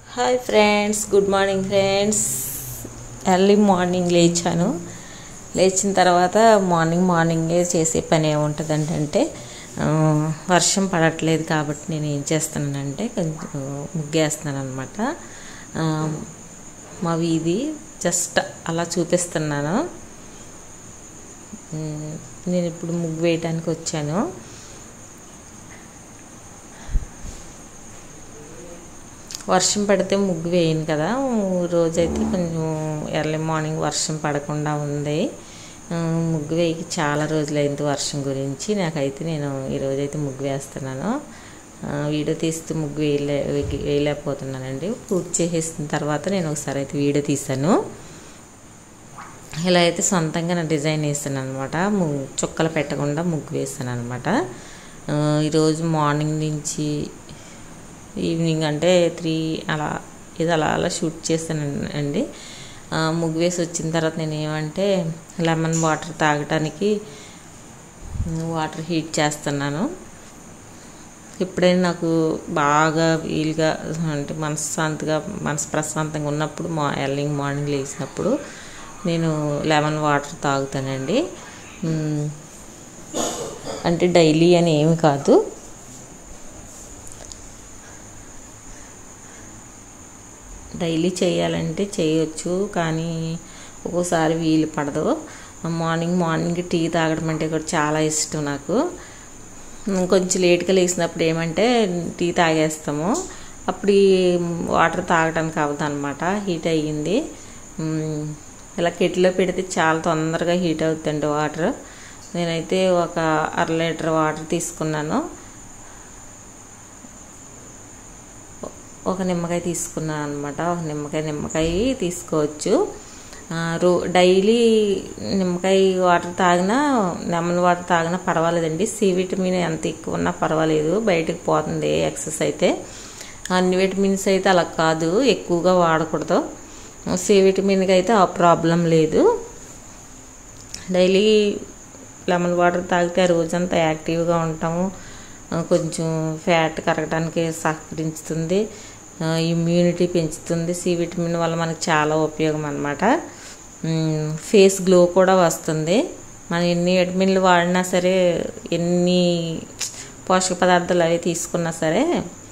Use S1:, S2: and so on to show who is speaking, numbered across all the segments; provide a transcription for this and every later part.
S1: Hi friends good morning friends early morning లేచాను లేచిన తర్వాత మార్నింగ్ మార్నింగే చేసే పని ఏముంటుంది అంటే వర్షం పడట్లేదు కాబట్టి నేను ఏం చేస్తున్నానంటే కొంచెం ముగ్గేస్తున్నాను అనమాట మా వీధి జస్ట్ అలా చూపిస్తున్నాను ఉమ్, నేను ఇప్పుడు ముగ్గు వేయడానికి వచ్చాను వర్షం పడితే ముగ్గు వేయను కదా రోజైతే కొంచెం ఎర్లీ మార్నింగ్ వర్షం పడకుండా ఉంది ఆ, ముగ్గు వేయకి చాలా రోజులైంది వర్షం గురించి నాకైతే నేను ఈరోజైతే ముగ్గు వేస్తున్నాను ఆ, వీడియో తీస్తూ ముగ్గు వేయలే వేగి- వేయలేకపోతున్నానండి పూర్తి చేసేసిన తర్వాత నేను ఒకసారి అయితే వీడియో తీశాను ఇలా అయితే సొంతంగా నా డిజైన్ వేస్తాను అనమాట చుక్కలు పెట్టకుండా ముగ్గు వేస్తాను అనమాట ఈరోజు మార్నింగ్ నుంచి ఈవినింగ్ అంటే త్రీ అలా ఇది అలా అలా షూట్ చేశాను అండి ఆ, ముగ్గు వేసి వచ్చిన తర్వాత నేను ఏమంటే లెమన్ వాటర్ తాగటానికి వాటర్ హీట్ చేస్తున్నాను ఎప్పుడైనా నాకు బాగా వీలుగా అంటే మనశ్శాంతిగా మనసు ప్రశాంతంగా ఉన్నప్పుడు మా ఎర్లీ మార్నింగ్ లేచినప్పుడు నేను లెమన్ వాటర్ తాగుతానండి మ్, అంటే డైలీ అని ఏమి కాదు డైలీ చేయాలంటే చేయొచ్చు కానీ ఒక్కోసారి వీలు పడదు మార్నింగ్ మార్నింగ్ టీ తాగడం అంటే కూడా చాలా ఇష్టం నాకు ఉమ్, కొంచెం లేట్గా లేచినప్పుడు ఏమంటే టీ తాగేస్తాము అప్పుడు ఈ వాటర్ తాగడానికి అవ్వదు అనమాట హీట్ అయ్యింది ఉమ్, ఇలా కెట్లో పెడితే చాలా తొందరగా హీట్ అవుతుందండి వాటర్ నేనైతే ఒక అర లీటర్ వాటర్ తీసుకున్నాను ఒక నిమ్మకాయ తీసుకున్నాను అనమాట ఒక నిమ్మకాయ నిమ్మకాయ తీసుకోవచ్చు ఆ, రో డైలీ నిమ్మకాయ వాటర్ తాగినా లెమన్ వాటర్ తాగినా పర్వాలేదండి సి విటమిన్ ఎంత ఎక్కువ ఉన్నా పర్వాలేదు బయటకు పోతుంది ఎక్సెస్ అయితే అన్ని విటమిన్స్ అయితే అలా కాదు ఎక్కువగా వాడకూడదు సి విటమిన్కి అయితే ఆ ప్రాబ్లం లేదు డైలీ లెమన్ వాటర్ తాగితే ఆ రోజంతా యాక్టివ్గా ఉంటాము ఆ, కొంచెం ఫ్యాట్ కరగడానికి సహకరిస్తుంది ఇమ్యూనిటీ పెంచుతుంది సి విటమిన్ వల్ల మనకు చాలా ఉపయోగం అనమాట ఫేస్ గ్లో కూడా వస్తుంది మనం ఎన్ని విటమిన్లు వాడినా సరే ఎన్ని పోషక పదార్థాలు అవి తీసుకున్నా సరే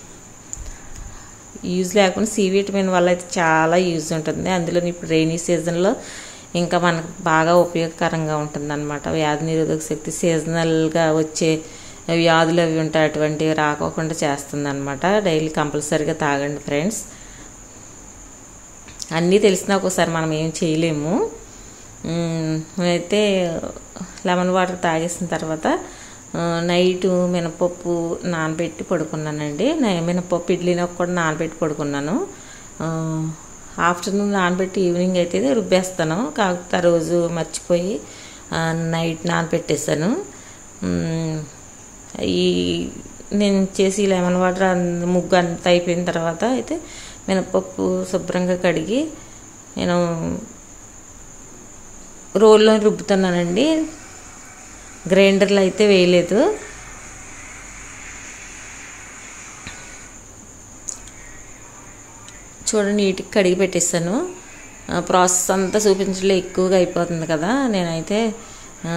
S1: యూజ్ లేకుండా సి విటమిన్ వల్ల అయితే చాలా యూజ్ ఉంటుంది అందులో ఇప్పుడు రైనీ సీజన్లో ఇంకా మనకు బాగా ఉపయోగకరంగా ఉంటుంది అనమాట వ్యాధి నిరోధక శక్తి సీజనల్గా వచ్చే వ్యాధులు అవి ఉంటాయి అటువంటివి రాకోకుండా చేస్తుంది అనమాట డైలీ కంపల్సరీగా తాగండి ఫ్రెండ్స్ అన్నీ తెలిసినా ఒకసారి మనం ఏం చేయలేము మ్మ్, నేనైతే లెమన్ వాటర్ తాగేసిన తర్వాత ఆ, నైట్ మినపప్పు నానబెట్టి పడుకున్నానండి నే- మినపప్పు ఇడ్లీనొక్క కూడా నానబెట్టి పడుకున్నాను ఆ, ఆఫ్టర్నూన్ నానబెట్టి ఈవినింగ్ అయితే రుబ్బేస్తాను కాకపోతే ఆ రోజు మర్చిపోయి ఆ, నైట్ నానబెట్టేసాను మ్మ్, ఈ నేను చేసి లెమన్ వాటర్ అన్- ముగ్గు అంత అయిపోయిన తర్వాత అయితే మినపప్పు శుభ్రంగా కడిగి నేను రోల్లో రుబ్బుతున్నానండి గ్రైండర్లో అయితే వేయలేదు చూడండి నీట్గా కడిగి పెట్టేస్తాను ఆ, ప్రాసెస్ అంతా చూపించలే ఎక్కువగా అయిపోతుంది కదా నేనైతే ఆ,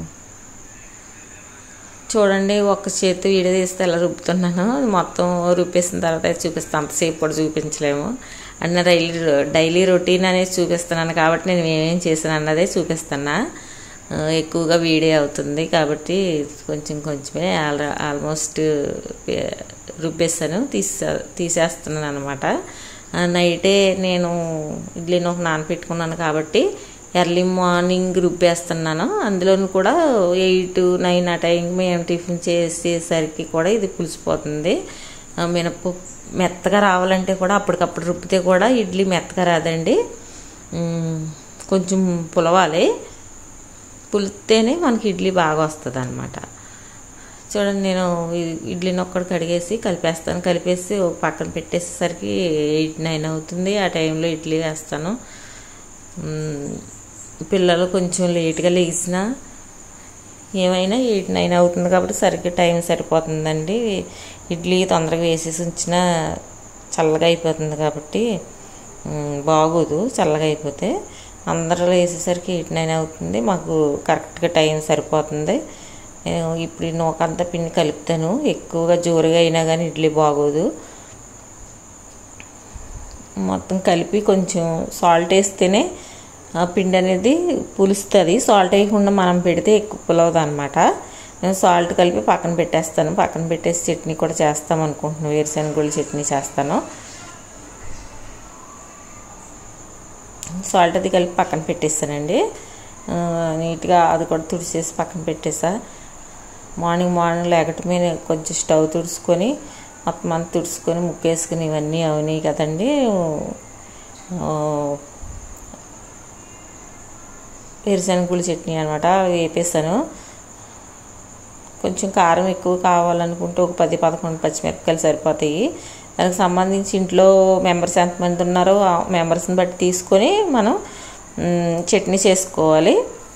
S1: చూడండి ఒక్క చేతి వీడియో తీస్తే ఎలా రుబ్బుతున్నాను అది మొత్తం రుబ్బేసిన తర్వాత అయితే చూపిస్తాను అంతసేపు కూడా చూపించలేము అంటే నా డైలీ డైలీ రొటీన్ అనేది చూపిస్తున్నాను కాబట్టి నేను ఏమేం చేశాను అన్నదే చూపిస్తున్నా ఆ, ఎక్కువగా వీడియో అవుతుంది కాబట్టి కొంచెం కొంచెమే ఆల్ ఆల్మోస్ట్ రుబ్బేస్తాను తీసే తీసేస్తున్నాను అనమాట నైటే నేను ఇడ్లీని ఒక నానపెట్టుకున్నాను కాబట్టి ఎర్లీ మార్నింగ్ రుబ్బేస్తున్నాను అందులోను కూడా ఎయిట్ నైన్ ఆ టైంకి మేము టిఫిన్ చేసేసరికి కూడా ఇది పులిసిపోతుంది ఆ, మినప్పు మెత్తగా రావాలంటే కూడా అప్పటికప్పుడు రుబ్బితే కూడా ఇడ్లీ మెత్తగా రాదండి ఉమ్, కొంచెం పులవాలి పులిస్తేనే మనకి ఇడ్లీ బాగా వస్తుంది అనమాట చూడండి నేను ఈ- ఇడ్లీని ఒక్కటి కడిగేసి కలిపేస్తాను కలిపేసి ఒక పక్కన పెట్టేసేసరికి ఎయిట్ నైన్ అవుతుంది ఆ టైంలో ఇడ్లీ వేస్తాను మ్మ్. పిల్లలు కొంచెం లేట్గా లేచినా ఏమైనా ఎయిట్ నైన్ అవుతుంది కాబట్టి సరిగ్గా టైం సరిపోతుందండి ఇడ్లీ తొందరగా వేసేసి ఉంచిన చల్లగా అయిపోతుంది కాబట్టి ఉమ్, బాగోదు చల్లగా అయిపోతే అందరూ వేసేసరికి ఎయిట్ నైన్ అవుతుంది మాకు కరెక్ట్గా టైం సరిపోతుంది నేను ఇప్పుడు ఈ నూకంతా పిండి కలుపుతాను ఎక్కువగా జోరుగా అయినా కానీ ఇడ్లీ బాగోదు మొత్తం కలిపి కొంచెం సాల్ట్ వేస్తేనే ఆ పిండి అనేది పులుస్తుంది సాల్ట్ వేయకుండా మనం పెడితే ఎక్కువ పులవదు అనమాట నేను సాల్ట్ కలిపి పక్కన పెట్టేస్తాను పక్కన పెట్టేసి చట్నీ కూడా చేస్తాం అనుకుంటున్నాను వేరుశనగ చట్నీ చేస్తాను సాల్ట్ అది కలిపి పక్కన పెట్టేస్తానండి ఆ, నీట్గా అది కూడా తుడిచేసి పక్కన పెట్టేసా మార్నింగ్ మార్నింగ్ లేకటమే కొంచెం స్టవ్ తుడుచుకొని మొత్తం అంతా తుడుచుకొని ముక్కేసుకుని ఇవన్నీ అవనాయి కదండి ఆ, వేరుశనగ చట్నీ అనమాట వేపేసాను కొంచెం కారం ఎక్కువ కావాలనుకుంటే ఒక పది పదకొండు పచ్చిమిరపకాయలు సరిపోతాయి దానికి సంబంధించి ఇంట్లో మెంబర్స్ ఎంతమంది ఉన్నారో ఆ మెంబర్స్ని బట్టి తీసుకొని మనం మ్, చట్నీ చేసుకోవాలి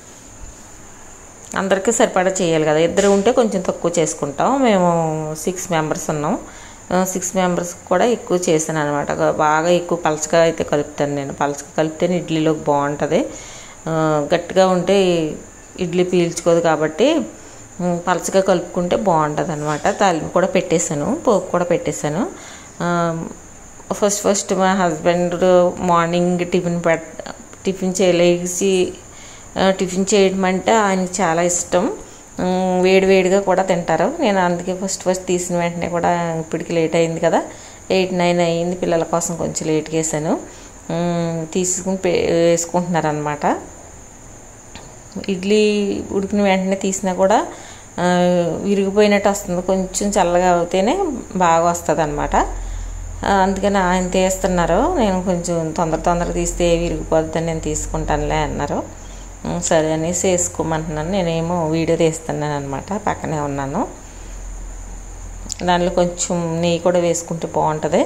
S1: అందరికీ సరిపడా చేయాలి కదా ఇద్దరు ఉంటే కొంచెం తక్కువ చేసుకుంటాం మేము సిక్స్ మెంబర్స్ ఉన్నాం సిక్స్ మెంబర్స్ కూడా ఎక్కువ చేశాను అనమాట బాగా ఎక్కువ పలచగా అయితే కలుపుతాను నేను పలచగా కలిపితేనే ఇడ్లీలోకి బాగుంటుంది ఆ, గట్టిగా ఉంటే ఇడ్లీ పీల్చుకోదు కాబట్టి ఉమ్, పలచగా కలుపుకుంటే బాగుంటుంది అనమాట తాలింపు కూడా పెట్టేశాను పోపు కూడా పెట్టేశాను ఆ, ఫస్ట్ ఫస్ట్ మా హస్బెండ్ మార్నింగ్ టిఫిన్ పెట్ టిఫిన్ చేయలేసి ఆ, టిఫిన్ చేయడం అంటే ఆయనకి చాలా ఇష్టం ఉమ్, వేడి వేడిగా కూడా తింటారు నేను అందుకే ఫస్ట్ ఫస్ట్ తీసిన వెంటనే కూడా ఇప్పటికి లేట్ అయింది కదా ఎయిట్ నైన్ అయ్యింది పిల్లల కోసం కొంచెం లేట్గా వేసాను ఉమ్, తీసుకుని పే వేసుకుంటున్నారు అనమాట ఇడ్లీ ఉడికిన వెంటనే తీసినా కూడా ఆ, విరిగిపోయినట్టు వస్తుంది కొంచెం చల్లగా అవుతేనే బాగా వస్తుంది అనమాట అందుకని ఆయన తీస్తున్నారు నేను కొంచెం తొందర తొందర తీస్తే విరిగిపోద్దని నేను తీసుకుంటానులే అన్నారు ఉం, సరే అనేసి వేసుకోమంటున్నాను నేనేమో వీడియో తీస్తున్నాను అనమాట పక్కనే ఉన్నాను దానిలో కొంచెం నెయ్యి కూడా వేసుకుంటే బాగుంటుంది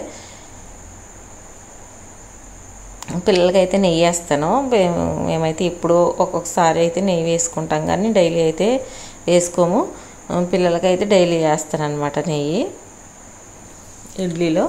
S1: పిల్లలకైతే నెయ్యి వేస్తాను మేము మేమైతే ఇప్పుడు ఒక్కొక్కసారి అయితే నెయ్యి వేసుకుంటాం కానీ డైలీ అయితే వేసుకోము పిల్లలకైతే డైలీ వేస్తాను అనమాట నెయ్యి ఇడ్లీలో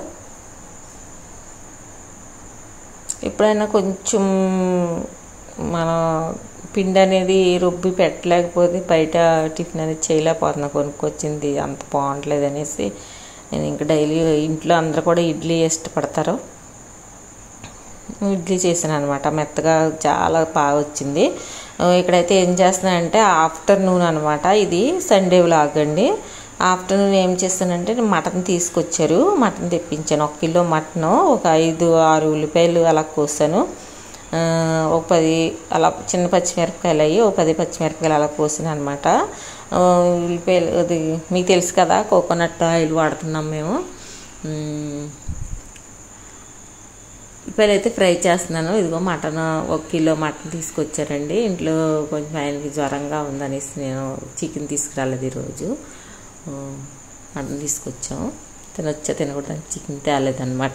S1: ఎప్పుడైనా కొంచెం మన పిండి అనేది రుబ్బి పెట్టలేకపోతే బయట టిఫిన్ అనేది చేయలేకపోతున్నా కొనుక్కొచ్చింది అంత బాగుంటలేదు అనేసి నేను ఇంకా డైలీ ఇంట్లో అందరూ కూడా ఇడ్లీ ఇష్టపడతారు ఇడ్లీ చేశాను అనమాట మెత్తగా చాలా బాగా వచ్చింది ఆ, ఇక్కడైతే ఏం చేస్తున్నానంటే ఆఫ్టర్నూన్ అనమాట ఇది సండే వ్లాగ్ అండి ఆఫ్టర్నూన్ ఏం చేస్తానంటే నేను మటన్ తీసుకొచ్చారు మటన్ తెప్పించాను ఒక కిలో మటన్ ఒక ఐదు ఆరు ఉల్లిపాయలు అలా కోసాను ఆ, ఒక పది అలా చిన్న పచ్చిమిరపకాయలు అయ్యి ఒక పది పచ్చిమిరపకాయలు అలా కోసాను అనమాట ఉల్లిపాయలు అది మీకు తెలుసు కదా కోకోనట్ ఆయిల్ వాడుతున్నాం మేము మ్, ఉల్లిపాయలు అయితే ఫ్రై చేస్తున్నాను ఇదిగో మటన్ ఒక కిలో మటన్ తీసుకొచ్చారండి ఇంట్లో కొంచెం ఆయనకి జ్వరంగా ఉందనేసి నేను చికెన్ తీసుకురాలేదు ఈరోజు ఆ, మటన్ తీసుకొచ్చాం తినొచ్చా తినకూడదని చికెన్ తేలేదన్నమాట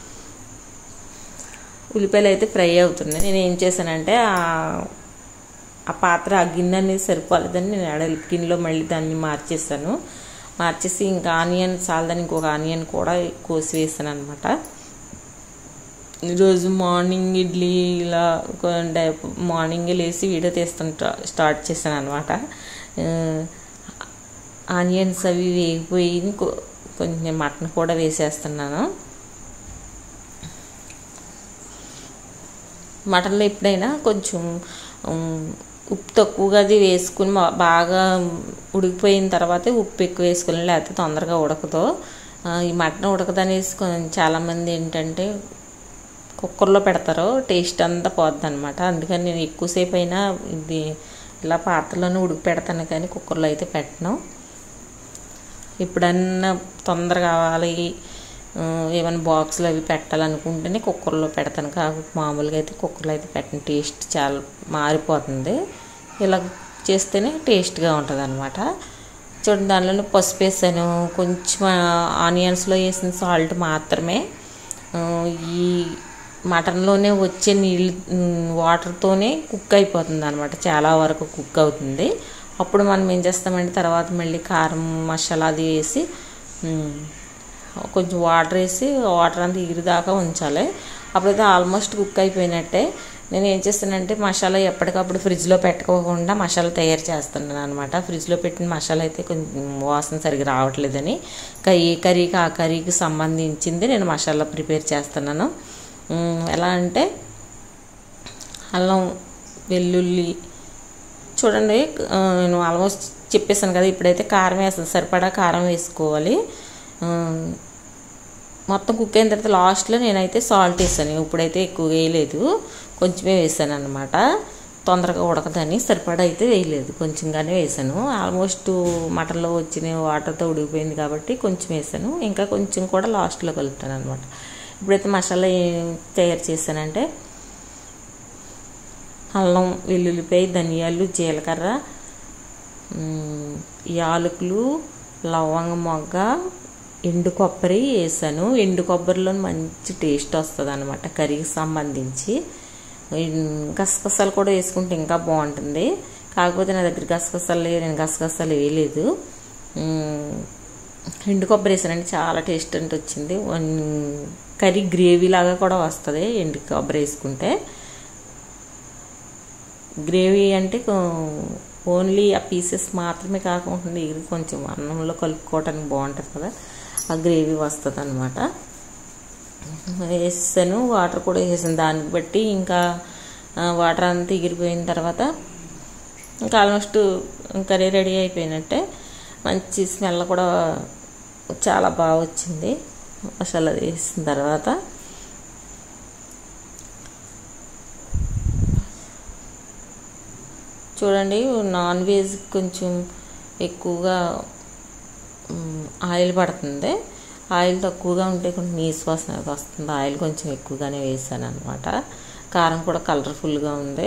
S1: ఉల్లిపాయలు అయితే ఫ్రై అవుతున్నాయి నేను ఏం చేశానంటే ఆ- ఆ పాత్ర ఆ గిన్నె అనేది సరిపోలేదని నేను ఆడ గిన్నెలో మళ్ళీ దాన్ని మార్చేసాను మార్చేసి ఇంకా ఆనియన్ చాలదని ఇంకొక ఆనియన్ కూడా కోసి వేసాను అనమాట ఈరోజు మార్నింగ్ ఇడ్లీ ఇలా మార్నింగ్ లేచి వీడియో తీస్తుంటా స్టార్ట్ చేశాను అనమాట ఆనియన్స్ అవి వేగిపోయి కొ- కొంచెం మటన్ కూడా వేసేస్తున్నాను మటన్లో ఎప్పుడైనా కొంచెం ఉమ్, ఉప్పు తక్కువగా అది వేసుకుని మా- బాగా ఉడికిపోయిన తర్వాతే ఉప్పు ఎక్కువ వేసుకుని లేకపోతే తొందరగా ఉడకదు ఆ, ఈ మటన్ ఉడకదనేసి కొంచెం చాలామంది ఏంటంటే కుక్కర్లో పెడతారు టేస్ట్ అంతా పోద్ది అనమాట అందుకని నేను ఎక్కువసేపు అయినా ఇది ఇలా పాత్రలోనే ఉడికి పెడతాను కానీ కుక్కర్లో అయితే పెట్టను ఎప్పుడన్నా తొందర కావాలి ఆ, ఏమైనా బాక్సులు అవి పెట్టాలనుకుంటేనే కుక్కర్లో పెడతాను కాబట్టి మామూలుగా అయితే కుక్కర్లో అయితే పెట్టను టేస్ట్ చాలా మారిపోతుంది ఇలా చేస్తేనే టేస్ట్గా ఉంటుంది అనమాట చూడండి దానిలో పసుపు వేసాను కొంచెం ఆనియన్స్లో వేసిన సాల్ట్ మాత్రమే ఆ, ఈ మటన్లోనే వచ్చే నీళ్ళు వాటర్తోనే కుక్ అయిపోతుంది అనమాట చాలా వరకు కుక్ అవుతుంది అప్పుడు మనం ఏం చేస్తామంటే తర్వాత మళ్ళీ కారం మసాలా అది వేసి ఉమ్, కొంచెం వాటర్ వేసి వాటర్ అంతా ఇగిరి దాకా ఉంచాలి అప్పుడైతే ఆల్మోస్ట్ కుక్ అయిపోయినట్టే నేను ఏం చేస్తానంటే మసాలా ఎప్పటికప్పుడు ఫ్రిడ్జ్లో పెట్టుకోకుండా మసాలా తయారు చేస్తున్నాను అనమాట ఫ్రిడ్జ్లో పెట్టిన మసాలా అయితే కొంచెం వాసన సరిగ్గా రావట్లేదని ఇంకా ఏ కర్రీకి ఆ కర్రీకి సంబంధించింది నేను మసాలా ప్రిపేర్ చేస్తున్నాను ఉమ్, ఎలా అంటే అల్లం వెల్లుల్లి చూడండి ఆ, నేను ఆల్మోస్ట్ చెప్పేసాను కదా ఇప్పుడైతే కారం వేస్తాను సరిపడా కారం వేసుకోవాలి ఆ, మొత్తం కుక్ అయిన తర్వాత లాస్ట్లో నేనైతే సాల్ట్ వేసాను ఇప్పుడైతే ఎక్కువ వేయలేదు కొంచెమే వేసాను అనమాట తొందరగా ఉడకదని సరిపడా అయితే వేయలేదు కొంచెంగానే వేసాను ఆల్మోస్ట్ మటన్లో వచ్చిన వాటర్తో ఉడికిపోయింది కాబట్టి కొంచెం వేసాను ఇంకా కొంచెం కూడా లాస్ట్లో కలుపుతాను అనమాట ఇప్పుడైతే మసాలా ఏం తయారు చేశానంటే అల్లం వెల్లుల్లిపాయ ధనియాలు జీలకర్ర మ్, యాలకులు లవంగ మొగ్గ ఎండు కొబ్బరి వేసాను ఎండు కొబ్బరిలో మంచి టేస్ట్ వస్తుంది అనమాట కర్రీకి సంబంధించి ఇన్- గసగసాలు కూడా వేసుకుంటే ఇంకా బాగుంటుంది కాకపోతే నా దగ్గర గసగసాలు లేవు నేను గసగసాలు వేయలేదు మ్, ఎండు కొబ్బరి వేసానండి చాలా టేస్ట్ అంటే వచ్చింది వన్- కర్రీ గ్రేవీ లాగా కూడా వస్తుంది ఎండు కొబ్బరి వేసుకుంటే గ్రేవీ అంటే కొ- ఓన్లీ ఆ పీసెస్ మాత్రమే కాకుండా ఇది కొంచెం అన్నంలో కలుపుకోవటానికి బాగుంటుంది కదా ఆ గ్రేవీ వస్తుంది అనమాట వేసాను వాటర్ కూడా వేసాను దాన్ని బట్టి ఇంకా ఆ, వాటర్ అంతా ఎగిరిపోయిన తర్వాత ఇంకా ఆల్మోస్ట్ కర్రీ రెడీ అయిపోయినట్టే మంచి స్మెల్ కూడా చాలా బాగా వచ్చింది మసాలా వేసిన తర్వాత చూడండి నాన్ వెజ్ కొంచెం ఎక్కువగా మ్, ఆయిల్ పడుతుంది ఆయిల్ తక్కువగా ఉంటే కొంచెం నీసు వాసన అది వస్తుంది ఆయిల్ కొంచెం ఎక్కువగానే వేసాను అనమాట కారం కూడా కలర్ఫుల్గా ఉంది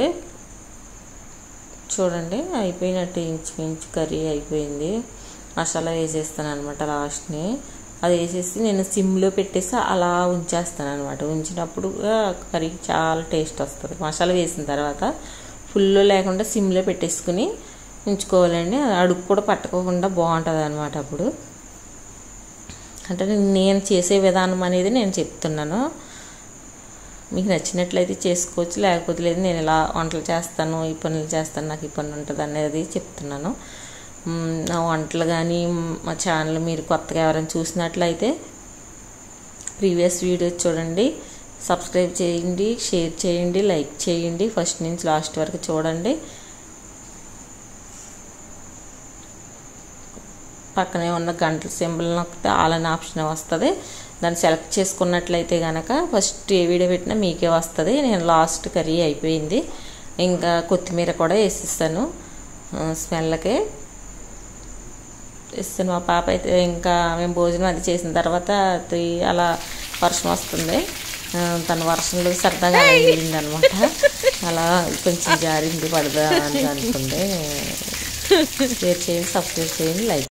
S1: చూడండి అయిపోయినట్టు ఇంచుమించు కర్రీ అయిపోయింది మసాలా వేసేస్తాను అనమాట లాస్ట్ని అది వేసేసి నేను సిమ్లో పెట్టేసి అలా ఉంచేస్తాను అనమాట ఉంచినప్పుడు కర్రీ చాలా టేస్ట్ వస్తుంది మసాలా వేసిన తర్వాత ఫుల్ లేకుండా సిమ్లో పెట్టేసుకుని ఉంచుకోవాలండి అడుగు కూడా పట్టుకోకుండా బాగుంటుంది అనమాట అప్పుడు అంటే నేను చేసే విధానం అనేది నేను చెప్తున్నాను మీకు నచ్చినట్లయితే చేసుకోవచ్చు లేకపోతే లేదు నేను ఇలా వంటలు చేస్తాను ఈ పనులు చేస్తాను నాకు ఈ పని ఉంటుంది అనేది చెప్తున్నాను మ్, నా వంటలు కానీ మా ఛానల్ మీరు కొత్తగా ఎవరైనా చూసినట్లయితే ప్రీవియస్ వీడియోస్ చూడండి సబ్స్క్రైబ్ చేయండి షేర్ చేయండి లైక్ చేయండి ఫస్ట్ నుంచి లాస్ట్ వరకు చూడండి పక్కనే ఉన్న గంటల సింబల్ నొక్కితే ఆల్ అనే ఆప్షన్ వస్తుంది దాన్ని సెలెక్ట్ చేసుకున్నట్లయితే కనుక ఫస్ట్ ఏ వీడియో పెట్టినా మీకే వస్తుంది నేను లాస్ట్ కర్రీ అయిపోయింది ఇంకా కొత్తిమీర కూడా వేసిస్తాను స్మెల్కి ఇస్తాను మా పాప అయితే ఇంకా మేము భోజనం అది చేసిన తర్వాత త్రీ అలా వర్షం వస్తుంది ఆ, తన వర్షంలో సరదాగా వెళ్ళింది అనమాట అలా కొంచెం జారింది పడదా అని అనుకుంది షేర్ చేయండి సబ్స్క్రైబ్ చేయండి లైక్